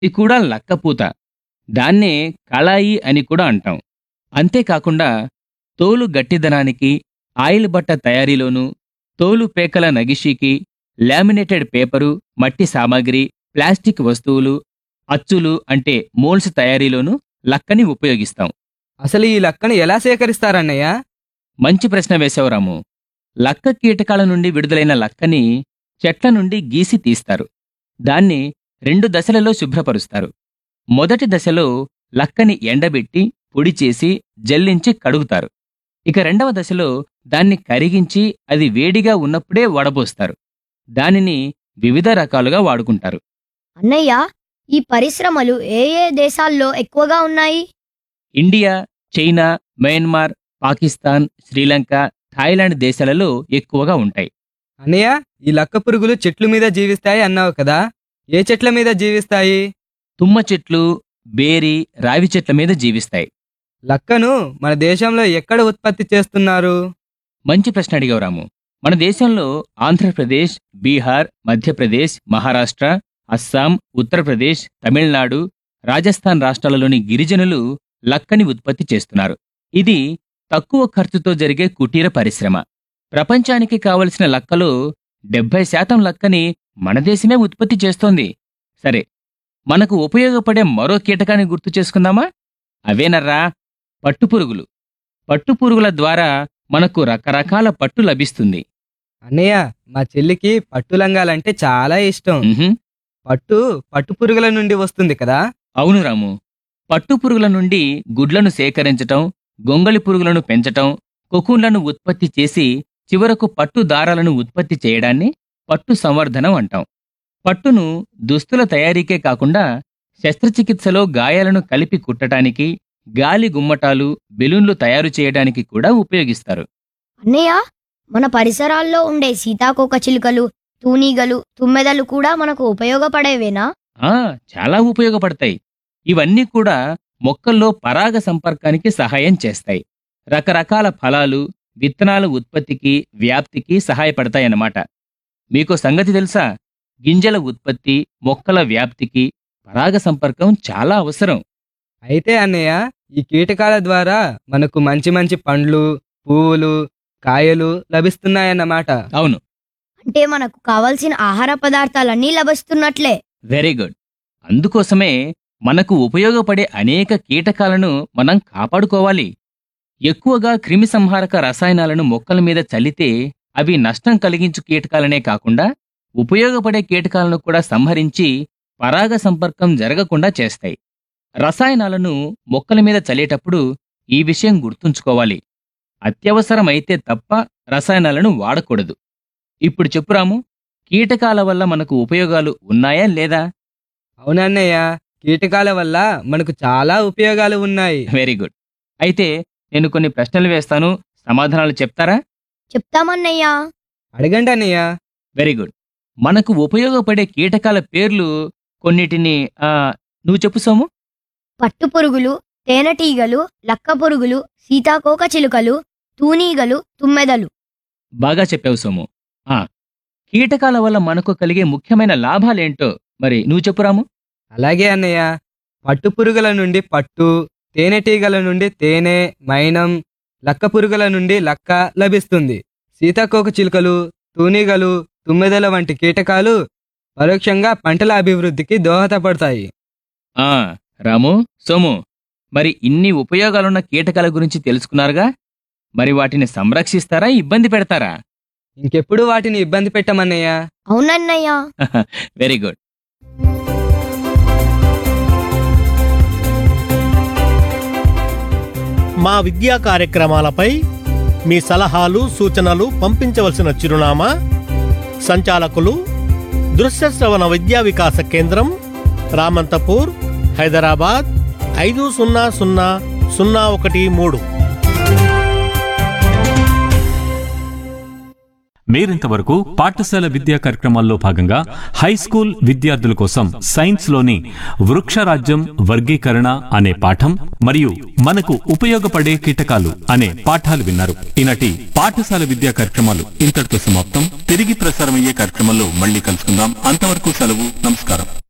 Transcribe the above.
ఇది కూడా లక్కపూత దాన్నే కళాయి అని కూడా అంటాం అంతేకాకుండా తోలు గట్టిదనానికి ఆయిల్ బట్ట తయారీలోనూ తోలు పేకల నగిషీకి లామినేటెడ్ పేపరు మట్టి సామాగ్రి ప్లాస్టిక్ వస్తువులు అచ్చులు అంటే మోల్స్ తయారీలోనూ లక్కని ఉపయోగిస్తాం అసలు ఈ లక్కను ఎలా సేకరిస్తారన్నయ్య మంచి ప్రశ్న వేశావు రాము లక్క కీటకాల నుండి విడుదలైన లక్కని చెట్ల నుండి గీసి తీస్తారు దాన్ని రెండు దశలలో శుభ్రపరుస్తారు మొదటి దశలో లక్కని ఎండబెట్టి పొడి చేసి జల్లించి కడుగుతారు ఇక రెండవ దశలో దాన్ని కరిగించి అది వేడిగా ఉన్నప్పుడే వడబోస్తారు దానిని వివిధ రకాలుగా వాడుకుంటారు అన్నయ్య ఈ పరిశ్రమలు ఏ ఏ దేశాల్లో ఎక్కువగా ఉన్నాయి India China Myanmar Pakistan Sri Lanka Thailand దేశాలలో ఎక్కువగా ఉంటాయి అన్నయ్య ఈ లక్క పురుగులు చెట్ల మీద జీవిస్తాయి అన్నావు కదా ఏ చెట్ల మీద జీవిస్తాయి తుమ్మ చెట్లు బేరి రావి చెట్ల మీద జీవిస్తాయి లక్కను మన దేశంలో ఎక్కడ ఉత్పత్తి చేస్తున్నారు మంచి ప్రశ్న అడిగావు రాము మన దేశంలో ఆంధ్రప్రదేశ్ బీహార్ మధ్యప్రదేశ్ మహారాష్ట్ర అస్సాం ఉత్తరప్రదేశ్ తమిళనాడు రాజస్థాన్ రాష్ట్రాలలోని గిరిజనులు లక్కని ఉత్పత్తి చేస్తున్నారు ఇది తక్కువ ఖర్చుతో జరిగే కుటీర పరిశ్రమ ప్రపంచానికి కావలసిన లక్కలో డెబ్బై శాతం లక్కని మన దేశమే ఉత్పత్తి చేస్తోంది సరే మనకు ఉపయోగపడే మరో కీటకాన్ని గుర్తు చేసుకుందామా అవేనర్రా పట్టుపురుగులు పట్టుపురుగుల ద్వారా మనకు రకరకాల పట్టు లభిస్తుంది అన్నయ్య మా చెల్లికి పట్టు లంగాలంటే చాలా ఇష్టం ఉహుం, పట్టు పట్టు పురుగుల నుండి వస్తుంది కదా అవును రాము పట్టు పురుగుల నుండి గుడ్లను సేకరించటం గొంగళి పురుగులను పెంచటం కొకూన్లను ఉత్పత్తి చేసి చివరకు పట్టు దారాలను ఉత్పత్తి చేయడాన్ని పట్టు సంవర్ధనం అంటాం పట్టును దుస్తుల తయారీకే కాకుండా శస్త్రచికిత్సలో గాయాలను కలిపి కుట్టడానికి గాలి గుమ్మటాలు బెలూన్లు తయారు చేయడానికి కూడా ఉపయోగిస్తారు అన్నయ్య మన పరిసరాల్లో ఉండే సీతాకోక చిలుకలు తూనీగలు తుమ్మెదలు కూడా మనకు ఉపయోగపడేవేనా ఆ చాలా ఉపయోగపడతాయి ఇవన్నీ కూడా మొక్కల్లో పరాగ సంపర్కానికి సహాయం చేస్తాయి రకరకాల ఫలాలు విత్తనాల ఉత్పత్తికి వ్యాప్తికి సహాయపడతాయన్నమాట మీకు సంగతి తెలుసా గింజల ఉత్పత్తి మొక్కల వ్యాప్తికి పరాగ సంపర్కం చాలా అవసరం అయితే అన్నయ్య ఈ కీటకాల ద్వారా మనకు మంచి మంచి పండ్లు పువ్వులు కాయలు లభిస్తున్నాయన్నమాట అవును అంటే మనకు కావలసిన ఆహార పదార్థాలన్నీ లభిస్తున్నట్లే వెరీ గుడ్ అందుకోసమే మనకు ఉపయోగపడే అనేక కీటకాలను మనం కాపాడుకోవాలి ఎక్కువగా క్రిమిసంహారక రసాయనాలను మొక్కల మీద చల్లితే అవి నష్టం కలిగించు కీటకాలనే కాకుండా ఉపయోగపడే కీటకాలను కూడా సంహరించి పరాగ సంపర్కం జరగకుండా చేస్తాయి రసాయనాలను మొక్కల మీద చల్లేటప్పుడు ఈ విషయం గుర్తుంచుకోవాలి అత్యవసరమైతే తప్ప రసాయనాలను వాడకూడదు ఇప్పుడు చెప్పురాము కీటకాల వల్ల మనకు ఉపయోగాలు ఉన్నాయా లేదా అవునన్నయ్య కీటకాల వల్ల మనకు చాలా ఉపయోగాలు ఉన్నాయి వెరీ గుడ్ అయితే నేను కొన్ని ప్రశ్నలు వేస్తాను సమాధానాలు చెప్తారా చెప్తామన్నయ్యా అడగండి అన్నయ్య వెరీ గుడ్ మనకు ఉపయోగపడే కీటకాల పేర్లు కొన్నిటిని ఆ, నువ్వు చెప్పు సోము పట్టు పురుగులు తేనెటీగలు లక్క పురుగులు సీతాకోక చిలుకలు తూనీగలు తుమ్మెదలు బాగా చెప్పావు సోము ఆ కీటకాల వల్ల మనకు కలిగే ముఖ్యమైన లాభాలేంటో మరి నువ్వు చెప్పురాము అలాగే అన్నయ్య పట్టు పురుగుల నుండి పట్టు తేనెటీగల నుండి తేనె మైనం లక్క పురుగుల నుండి లక్క లభిస్తుంది సీతాకోక చిలుకలు తూనీగలు తుమ్మెదల వంటి కీటకాలు పరోక్షంగా పంటల అభివృద్ధికి దోహదపడతాయి ఆ రాము సోము మరి ఇన్ని ఉపయోగాలున్న కీటకాల గురించి తెలుసుకున్నారుగా మరి వాటిని సంరక్షిస్తారా ఇబ్బంది పెడతారా ఇంకెప్పుడు వాటిని ఇబ్బంది పెట్టమన్నయ్య అవునన్నయ్యా వెరీ గుడ్ మా విద్యా కార్యక్రమాలపై మీ సలహాలు సూచనలు పంపించవలసిన చిరునామా సంచాలకులు దృశ్య శ్రవణ విద్యా వికాస కేంద్రం రామంతపూర్ హైదరాబాద్ ఐదు సున్నా సున్నా సున్నా ఒకటి మూడు మీరింతవరకు పాఠశాల విద్యా కార్యక్రమాల్లో భాగంగా హై స్కూల్ విద్యార్థుల కోసం సైన్స్ లోని వృక్షరాజ్యం వర్గీకరణ అనే పాఠం మరియు మనకు ఉపయోగపడే కీటకాలు అనే పాఠాలు విన్నారు ఈనాటి పాఠశాల విద్యా కార్యక్రమాలు ఇంతటితో సమాప్తం తిరిగి ప్రసారమయ్యే కార్యక్రమంలో మళ్ళీ కలుసుకుందాం అంతవరకు సెలవు నమస్కారం